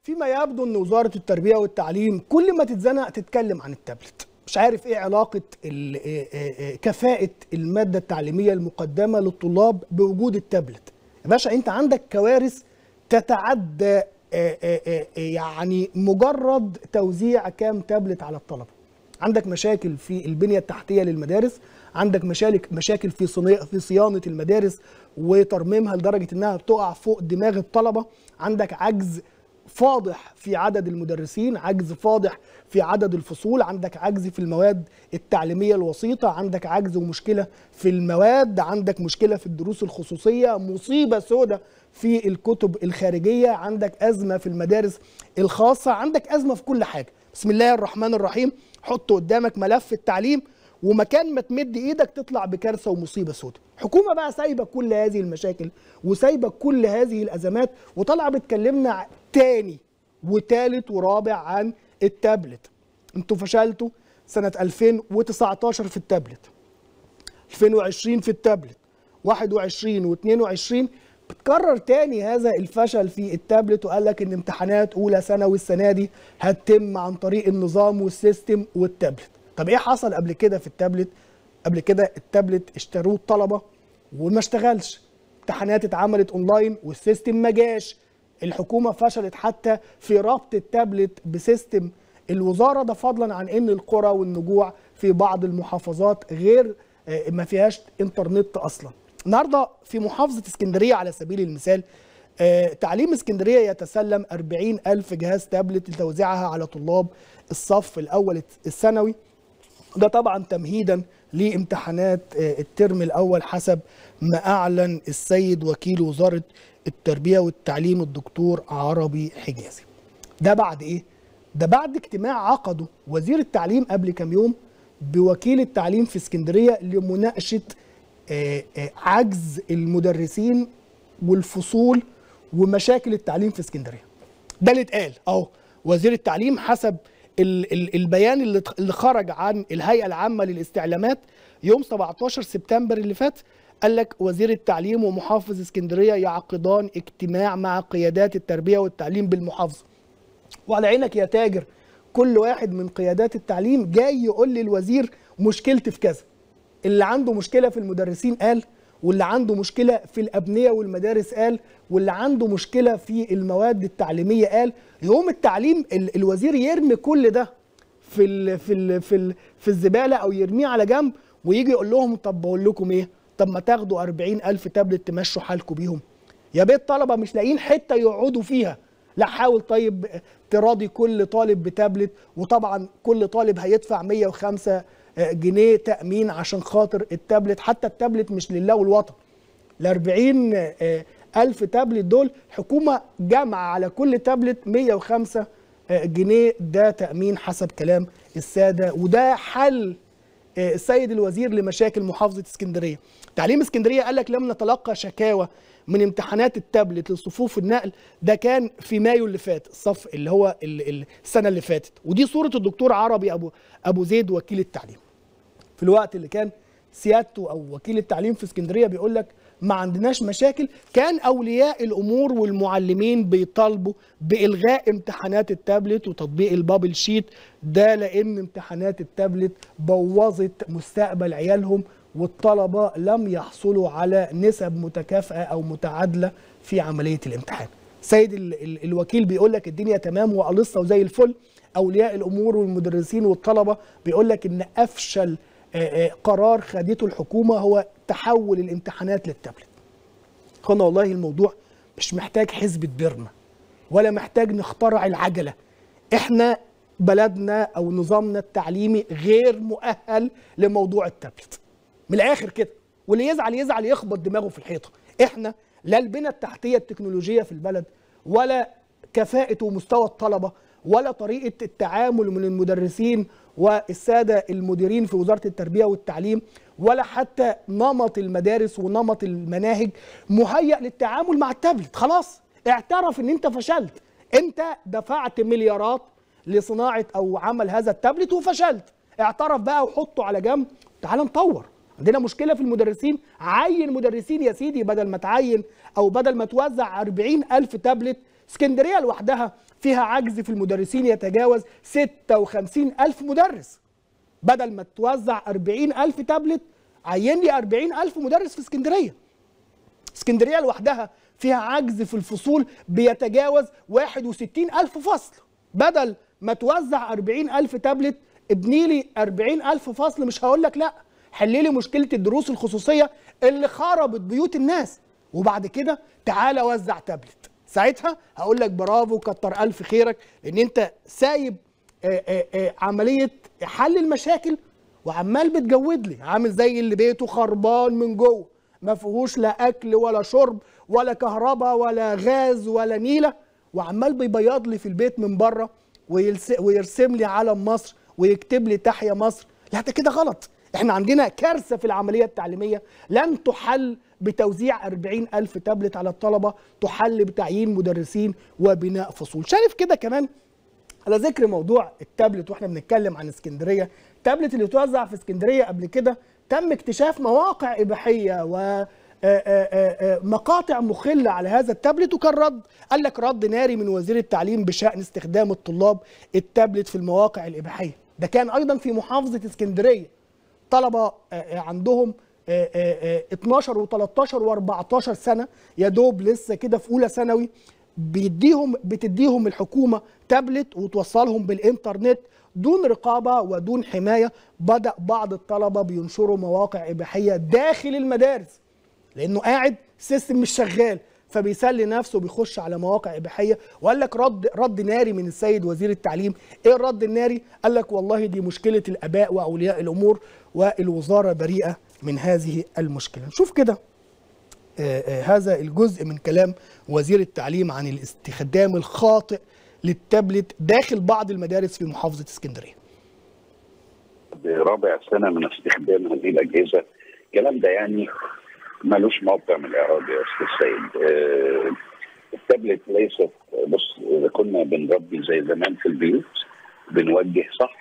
فيما يبدو ان وزاره التربيه والتعليم كل ما تتزنق تتكلم عن التابلت مش عارف ايه علاقه ال- إيه- إيه- إيه كفاءه الماده التعليميه المقدمه للطلاب بوجود التابلت يا باشا انت عندك كوارث تتعدى آه، آه، آه، يعني مجرد توزيع كام تابلت على الطلبه عندك مشاكل في البنيه التحتيه للمدارس عندك مشاكل مشاكل في صني... في صيانه المدارس وترميمها لدرجه انها بتقع فوق دماغ الطلبه عندك عجز فاضح في عدد المدرسين عجز فاضح في عدد الفصول عندك عجز في المواد التعليميه الوسيطه عندك عجز ومشكله في المواد عندك مشكله في الدروس الخصوصيه مصيبه سوداء في الكتب الخارجيه عندك ازمه في المدارس الخاصه عندك ازمه في كل حاجه بسم الله الرحمن الرحيم حط قدامك ملف التعليم ومكان ما تمد ايدك تطلع بكارثه ومصيبه سوداء حكومه بقى سايبه كل هذه المشاكل وسايبه كل هذه الازمات وطالعه بتكلمنا تاني وتالت ورابع عن التابلت انتوا فشلتوا سنه 2019 في التابلت 2020 في التابلت 21 و22 بتكرر تاني هذا الفشل في التابلت وقال لك ان امتحانات اولى ثانوي السنه دي هتتم عن طريق النظام والسيستم والتابلت طب ايه حصل قبل كده في التابلت قبل كده التابلت اشتروه الطلبه وما اشتغلش امتحانات اتعملت اونلاين والسيستم ما جاش الحكومه فشلت حتى في ربط التابلت بسيستم الوزاره ده فضلا عن ان القرى والنجوع في بعض المحافظات غير آه، ما فيهاش انترنت اصلا النهارده في محافظه اسكندريه على سبيل المثال آه، تعليم اسكندريه يتسلم 40 ألف جهاز تابلت لتوزيعها على طلاب الصف الاول الثانوي ده طبعا تمهيدا لامتحانات آه، الترم الاول حسب ما اعلن السيد وكيل وزاره التربيه والتعليم الدكتور عربي حجازي ده بعد ايه ده بعد اجتماع عقده وزير التعليم قبل كام يوم بوكيل التعليم في اسكندريه لمناقشه آه، آه، عجز المدرسين والفصول ومشاكل التعليم في اسكندريه ده اللي اتقال اهو وزير التعليم حسب ال ال البيان اللي اللي خرج عن الهيئه العامه للاستعلامات يوم 17 سبتمبر اللي فات قال لك وزير التعليم ومحافظ اسكندريه يعقدان اجتماع مع قيادات التربيه والتعليم بالمحافظه وعلى عينك يا تاجر كل واحد من قيادات التعليم جاي يقول للوزير مشكلتي في كذا اللي عنده مشكله في المدرسين قال واللي عنده مشكله في الابنيه والمدارس قال واللي عنده مشكله في المواد التعليميه قال يقوم التعليم ال- الوزير يرمي كل ده في ال في ال في ال في الزباله او يرميه على جنب ويجي يقول لهم طب بقول لكم ايه طب ما تاخدوا 40 ألف تابلت تمشوا حالكم بيهم يا بيت طلبه مش لاقيين حته يقعدوا فيها لا حاول طيب تراضي كل طالب بتابلت وطبعا كل طالب هيدفع 105 جنيه تأمين عشان خاطر التابلت حتى التابلت مش لله والوطن ال 40 ألف تابلت دول حكومة جامعة على كل تابلت 105 جنيه ده تأمين حسب كلام السادة وده حل آه، السيد الوزير لمشاكل محافظة اسكندرية تعليم اسكندرية قال لك لم نتلقى شكاوى من امتحانات التابلت لصفوف النقل ده كان في مايو اللي فات الصف اللي هو ال- ال- السنة اللي فاتت ودي صورة الدكتور عربي أبو أبو زيد وكيل التعليم في الوقت اللي كان سيادته او وكيل التعليم في اسكندريه بيقول لك ما عندناش مشاكل كان اولياء الامور والمعلمين بيطالبوا بالغاء امتحانات التابلت وتطبيق البابل شيت ده لان امتحانات التابلت بوظت مستقبل عيالهم والطلبه لم يحصلوا على نسب متكافئه او متعادله في عمليه الامتحان سيد ال ال الوكيل بيقول لك الدنيا تمام وقلصه وزي الفل اولياء الامور والمدرسين والطلبه بيقول لك ان افشل آه، آه، قرار خدته الحكومه هو تحول الامتحانات للتابلت اخوانا والله الموضوع مش محتاج حزب بيرما ولا محتاج نخترع العجله احنا بلدنا او نظامنا التعليمي غير مؤهل لموضوع التابلت من الاخر كده واللي يزعل يزعل يخبط دماغه في الحيطه احنا لا البنى التحتيه التكنولوجيه في البلد ولا كفاءه ومستوى الطلبه ولا طريقه التعامل من المدرسين والساده المديرين في وزاره التربيه والتعليم ولا حتى نمط المدارس ونمط المناهج مهيأ للتعامل مع التابلت خلاص اعترف ان انت فشلت انت دفعت مليارات لصناعه او عمل هذا التابلت وفشلت اعترف بقى وحطه على جنب تعال نطور عندنا مشكله في المدرسين عين مدرسين يا سيدي بدل ما تعين او بدل ما توزع 40 الف تابلت اسكندريه لوحدها فيها عجز في المدرسين يتجاوز 56 ألف مدرس بدل ما توزع 40 ألف تابلت عين لي 40 ألف مدرس في اسكندرية اسكندرية لوحدها فيها عجز في الفصول بيتجاوز 61 ألف فصل بدل ما توزع 40 ألف تابلت ابني لي 40 ألف فصل مش هقول لك لا حلي لي مشكلة الدروس الخصوصية اللي خربت بيوت الناس وبعد كده تعالى وزع تابلت ساعتها هقول لك برافو كتر ألف خيرك لأن أنت سايب آآ آآ عملية حل المشاكل وعمال بتجود لي عامل زي اللي بيته خربان من جوه ما فيهوش لا اكل ولا شرب ولا كهرباء ولا غاز ولا نيله وعمال بيبيض لي في البيت من بره ويرسم لي علم مصر ويكتب لي تحيا مصر لا ده كده غلط احنا عندنا كارثه في العمليه التعليميه لن تحل بتوزيع 40 ألف تابلت على الطلبة تحل بتعيين مدرسين وبناء فصول شايف كده كمان على ذكر موضوع التابلت واحنا بنتكلم عن اسكندريه التابلت اللي اتوزع في اسكندريه قبل كده تم اكتشاف مواقع اباحيه و مقاطع مخله على هذا التابلت وكان رد قال لك رد ناري من وزير التعليم بشان استخدام الطلاب التابلت في المواقع الاباحيه ده كان ايضا في محافظه اسكندريه طلبه عندهم 12 و13 و14 سنه يا دوب لسه كده في اولى ثانوي بيديهم بتديهم الحكومه تابلت وتوصلهم بالانترنت دون رقابه ودون حمايه بدا بعض الطلبه بينشروا مواقع اباحيه داخل المدارس لانه قاعد سيستم مش شغال فبيسلي نفسه وبيخش على مواقع اباحيه وقال لك رد رد ناري من السيد وزير التعليم ايه الرد الناري قال لك والله دي مشكله الاباء واولياء الامور والوزاره بريئه من هذه المشكله نشوف كده آه آه هذا الجزء من كلام وزير التعليم عن الاستخدام الخاطئ للتابلت داخل بعض المدارس في محافظه اسكندريه برابع سنه من استخدام هذه الاجهزه الكلام ده يعني ملوش موقع من الاعراب يا استاذ سيد آه التابلت ليست بص اذا كنا بنربي زي زمان في البيوت بنوجه صح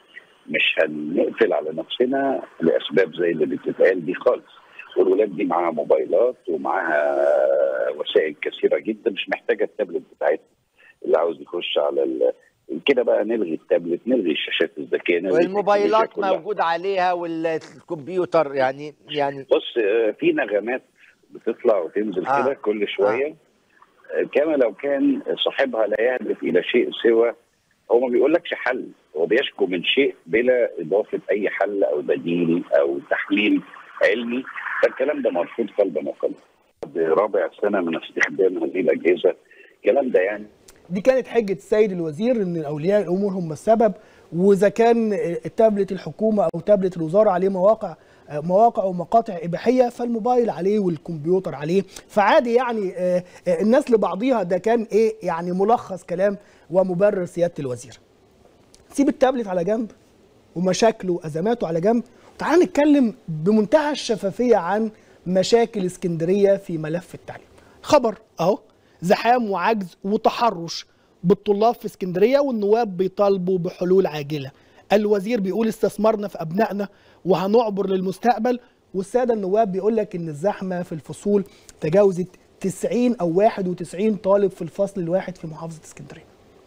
مش هنقفل على نفسنا لاسباب زي اللي بتتقال دي خالص والولاد دي معاها موبايلات ومعاها وسائل كثيره جدا مش محتاجه التابلت بتاعتها اللي عاوز يخش على ال... كده بقى نلغي التابلت نلغي الشاشات الذكيه نلغي والموبايلات موجود عليها والكمبيوتر يعني يعني بص في نغمات بتطلع وتنزل آه. كده كل شويه آه. كما لو كان صاحبها لا يهدف الى شيء سوى هو ما بيقولكش حل هو بيشكو من شيء بلا اضافه اي حل او بديل او تحليل علمي فالكلام ده مرفوض قلبا وقلبا برابع سنه من استخدام هذه الاجهزه الكلام ده يعني دي كانت حجه السيد الوزير ان اولياء الامور هم السبب واذا كان تابلت الحكومه او تابلت الوزاره عليه مواقع مواقع ومقاطع اباحيه فالموبايل عليه والكمبيوتر عليه فعادي يعني الناس لبعضيها ده كان ايه يعني ملخص كلام ومبرر سياده الوزير سيب التابلت على جنب ومشاكله وازماته على جنب تعال نتكلم بمنتهى الشفافيه عن مشاكل اسكندريه في ملف التعليم خبر اهو زحام وعجز وتحرش بالطلاب في اسكندريه والنواب بيطالبوا بحلول عاجله الوزير بيقول استثمرنا في ابنائنا وهنعبر للمستقبل والساده النواب بيقول لك ان الزحمه في الفصول تجاوزت 90 او 91 طالب في الفصل الواحد في محافظه اسكندريه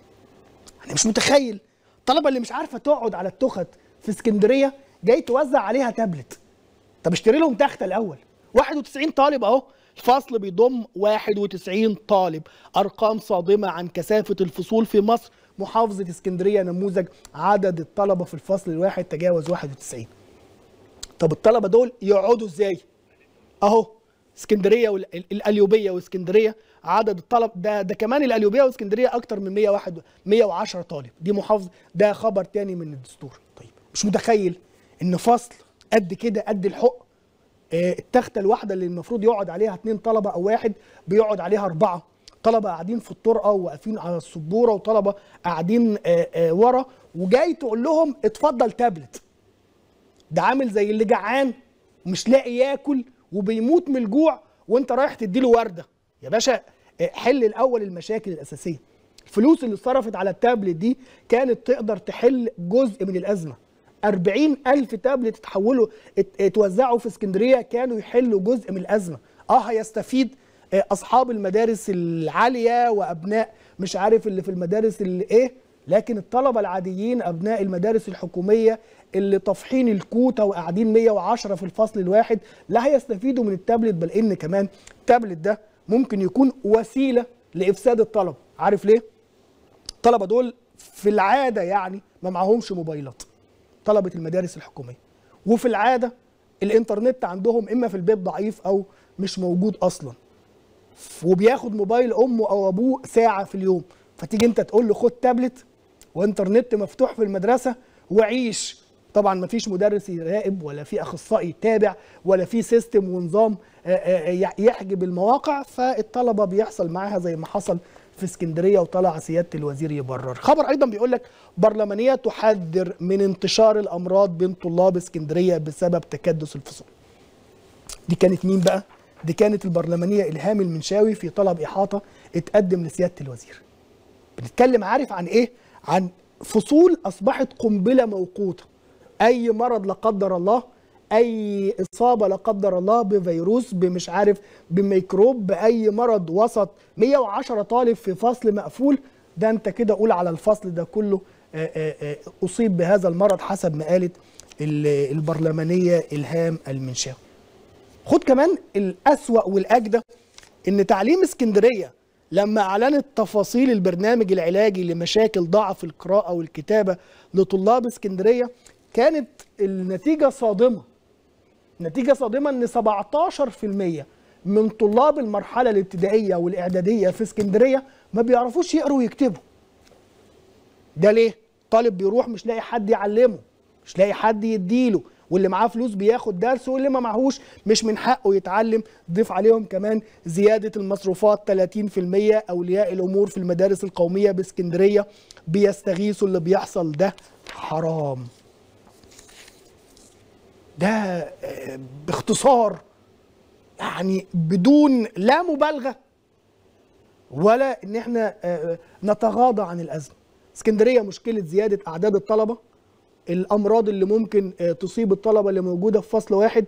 انا مش متخيل الطلبه اللي مش عارفه تقعد على التخت في اسكندريه جاي توزع عليها تابلت طب اشتري لهم تخته الاول 91 طالب اهو الفصل بيضم 91 طالب ارقام صادمه عن كثافه الفصول في مصر محافظه اسكندريه نموذج عدد الطلبه في الفصل الواحد تجاوز 91 طب الطلبه دول يقعدوا ازاي اهو اسكندريه والقليوبيه واسكندريه عدد الطلب ده ده كمان القليوبيه واسكندريه اكتر من 101 110 طالب دي محافظه ده خبر تاني من الدستور طيب مش متخيل ان فصل قد كده قد الحق التخته الواحده اللي المفروض يقعد عليها اثنين طلبه او واحد بيقعد عليها اربعه طلبه قاعدين في الطرقه وواقفين على السبوره وطلبه قاعدين ورا وجاي تقول لهم اتفضل تابلت ده عامل زي اللي جعان ومش لاقي ياكل وبيموت من الجوع وانت رايح تديله ورده يا باشا حل الاول المشاكل الاساسيه الفلوس اللي اتصرفت على التابلت دي كانت تقدر تحل جزء من الازمه 40 ألف تابلت اتحولوا اتوزعوا في اسكندريه كانوا يحلوا جزء من الازمه اه هيستفيد اصحاب المدارس العاليه وابناء مش عارف اللي في المدارس اللي ايه لكن الطلبه العاديين ابناء المدارس الحكوميه اللي طافحين الكوتا وقاعدين 110 في الفصل الواحد لا هيستفيدوا من التابلت بل ان كمان التابلت ده ممكن يكون وسيله لافساد الطلبه عارف ليه الطلبه دول في العاده يعني ما معهمش موبايلات طلبه المدارس الحكوميه وفي العاده الانترنت عندهم اما في البيت ضعيف او مش موجود اصلا وبياخد موبايل امه او ابوه ساعه في اليوم فتيجي انت تقول له خد تابلت وانترنت مفتوح في المدرسه وعيش طبعا ما فيش مدرس يراقب ولا في اخصائي يتابع ولا في سيستم ونظام يحجب المواقع فالطلبه بيحصل معاها زي ما حصل في اسكندريه وطلع سياده الوزير يبرر خبر ايضا بيقول لك برلمانيه تحذر من انتشار الامراض بين طلاب اسكندريه بسبب تكدس الفصول دي كانت مين بقى دي كانت البرلمانيه الهام المنشاوي في طلب احاطه اتقدم لسياده الوزير بنتكلم عارف عن ايه عن فصول اصبحت قنبله موقوته اي مرض لا قدر الله اي اصابه لا قدر الله بفيروس بمش عارف بميكروب باي مرض وسط 110 طالب في فصل مقفول ده انت كده قول على الفصل ده كله اصيب بهذا المرض حسب ما قالت البرلمانيه الهام المنشاوي خد كمان الاسوا والاجدى ان تعليم اسكندريه لما اعلنت تفاصيل البرنامج العلاجي لمشاكل ضعف القراءه والكتابه لطلاب اسكندريه كانت النتيجه صادمه نتيجه صادمه ان 17% من طلاب المرحله الابتدائيه والاعداديه في اسكندريه ما بيعرفوش يقروا ويكتبوا ده ليه طالب بيروح مش لاقي حد يعلمه مش لاقي حد يديله واللي معاه فلوس بياخد درس واللي ما معهوش مش من حقه يتعلم ضيف عليهم كمان زيادة المصروفات 30% أولياء الأمور في المدارس القومية باسكندرية بيستغيثوا اللي بيحصل ده حرام ده باختصار يعني بدون لا مبالغة ولا ان احنا نتغاضى عن الأزمة اسكندرية مشكلة زيادة أعداد الطلبة الامراض اللي ممكن تصيب الطلبه اللي موجوده في فصل واحد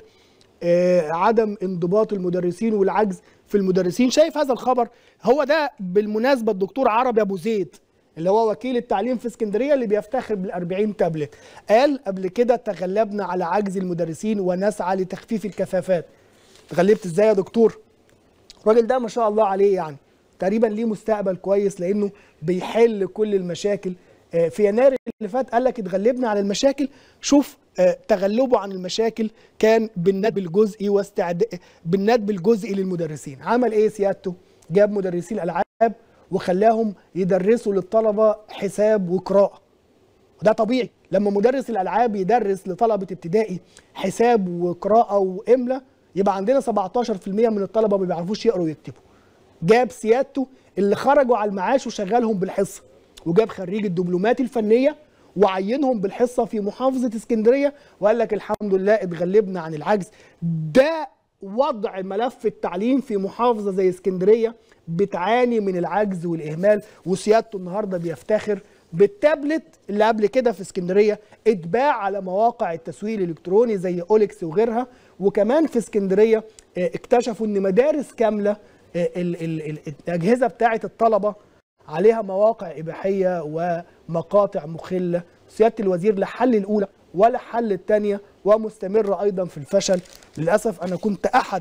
عدم انضباط المدرسين والعجز في المدرسين شايف هذا الخبر هو ده بالمناسبه الدكتور عربي ابو زيد اللي هو وكيل التعليم في اسكندريه اللي بيفتخر بال40 تابلت قال قبل كده تغلبنا على عجز المدرسين ونسعى لتخفيف الكثافات تغلبت ازاي يا دكتور الراجل ده ما شاء الله عليه يعني تقريبا ليه مستقبل كويس لانه بيحل كل المشاكل في يناير اللي فات قال لك اتغلبنا على المشاكل شوف تغلبه عن المشاكل كان بالندب الجزئي واستعداد بالندب الجزئي للمدرسين عمل ايه سيادته جاب مدرسين الالعاب وخلاهم يدرسوا للطلبه حساب وقراءه وده طبيعي لما مدرس الالعاب يدرس لطلبه ابتدائي حساب وقراءه واملا يبقى عندنا 17% من الطلبه ما بيعرفوش يقروا ويكتبوا جاب سيادته اللي خرجوا على المعاش وشغلهم بالحصه وجاب خريج الدبلومات الفنيه وعينهم بالحصه في محافظه اسكندريه وقال لك الحمد لله اتغلبنا عن العجز ده وضع ملف التعليم في محافظه زي اسكندريه بتعاني من العجز والاهمال وسيادته النهارده بيفتخر بالتابلت اللي قبل كده في اسكندريه اتباع على مواقع التسويق الالكتروني زي اوليكس وغيرها وكمان في اسكندريه اكتشفوا ان مدارس كامله ال ال الاجهزه بتاعه الطلبه عليها مواقع إباحية ومقاطع مخلة سيادة الوزير لا حل الأولى ولا حل الثانية ومستمر أيضا في الفشل للأسف أنا كنت أحد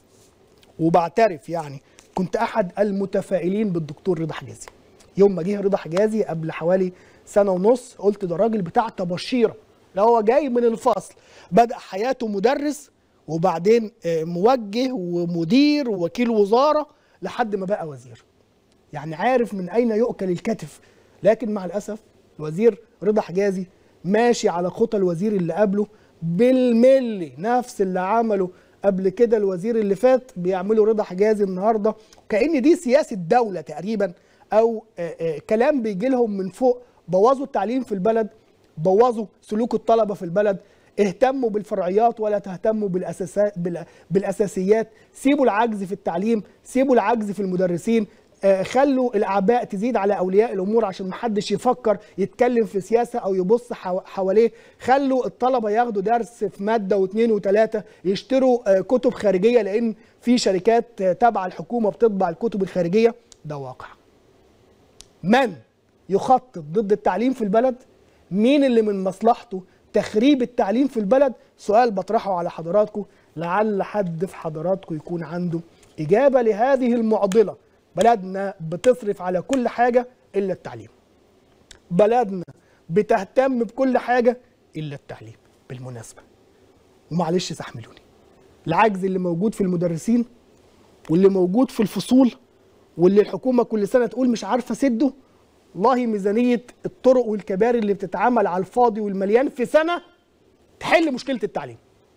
وبعترف يعني كنت أحد المتفائلين بالدكتور رضا حجازي يوم ما جه رضا حجازي قبل حوالي سنة ونص قلت ده راجل بتاع تبشيرة لو هو جاي من الفصل بدأ حياته مدرس وبعدين موجه ومدير ووكيل وزارة لحد ما بقى وزير يعني عارف من اين يؤكل الكتف لكن مع الاسف الوزير رضا حجازي ماشي على خطى الوزير اللي قبله بالملي نفس اللي عمله قبل كده الوزير اللي فات بيعمله رضا حجازي النهارده كأن دي سياسه دوله تقريبا او آآ آآ كلام بيجي لهم من فوق بوظوا التعليم في البلد بوظوا سلوك الطلبه في البلد اهتموا بالفرعيات ولا تهتموا بالاساسات بالاساسيات سيبوا العجز في التعليم سيبوا العجز في المدرسين خلوا الاعباء تزيد على اولياء الامور عشان محدش يفكر يتكلم في سياسه او يبص حواليه خلوا الطلبه ياخدوا درس في ماده واثنين وثلاثه يشتروا كتب خارجيه لان في شركات تابعه الحكومه بتطبع الكتب الخارجيه ده واقع من يخطط ضد التعليم في البلد مين اللي من مصلحته تخريب التعليم في البلد سؤال بطرحه على حضراتكم لعل حد في حضراتكم يكون عنده إجابة لهذه المعضلة بلدنا بتصرف على كل حاجة إلا التعليم بلدنا بتهتم بكل حاجة إلا التعليم بالمناسبة ومعلش استحملوني العجز اللي موجود في المدرسين واللي موجود في الفصول واللي الحكومة كل سنة تقول مش عارفة سده والله ميزانية الطرق والكباري اللي بتتعمل على الفاضي والمليان في سنة تحل مشكلة التعليم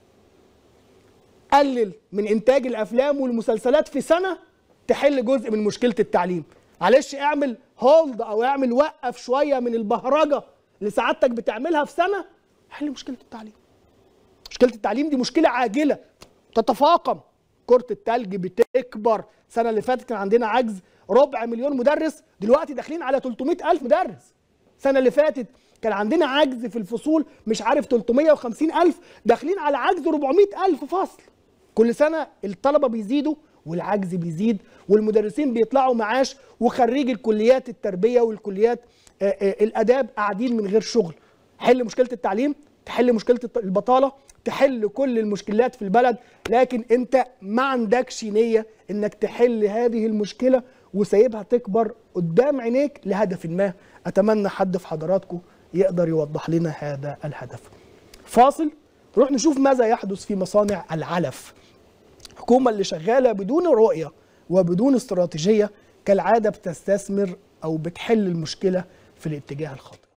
قلل من إنتاج الأفلام والمسلسلات في سنة تحل جزء من مشكلة التعليم معلش اعمل هولد أو اعمل وقف شوية من البهرجة اللي سعادتك بتعملها في سنة حل مشكلة التعليم مشكلة التعليم دي مشكلة عاجلة تتفاقم كرة التلج بتكبر السنة اللي فاتت كان عندنا عجز ربع مليون مدرس دلوقتي داخلين على 300 ألف مدرس السنة اللي فاتت كان عندنا عجز في الفصول مش عارف 350 ألف داخلين على عجز 400 ألف فصل كل سنة الطلبة بيزيدوا والعجز بيزيد والمدرسين بيطلعوا معاش وخريج الكليات التربية والكليات آآ آآ الآداب قاعدين من غير شغل حل مشكلة التعليم تحل مشكلة البطالة تحل كل المشكلات في البلد لكن انت ما عندكش نية انك تحل هذه المشكلة وسايبها تكبر قدام عينيك لهدف ما اتمنى حد في حضراتكم يقدر يوضح لنا هذا الهدف فاصل نروح نشوف ماذا يحدث في مصانع العلف الحكومة اللي شغالة بدون رؤية وبدون استراتيجية كالعادة بتستثمر أو بتحل المشكلة في الاتجاه الخاطئ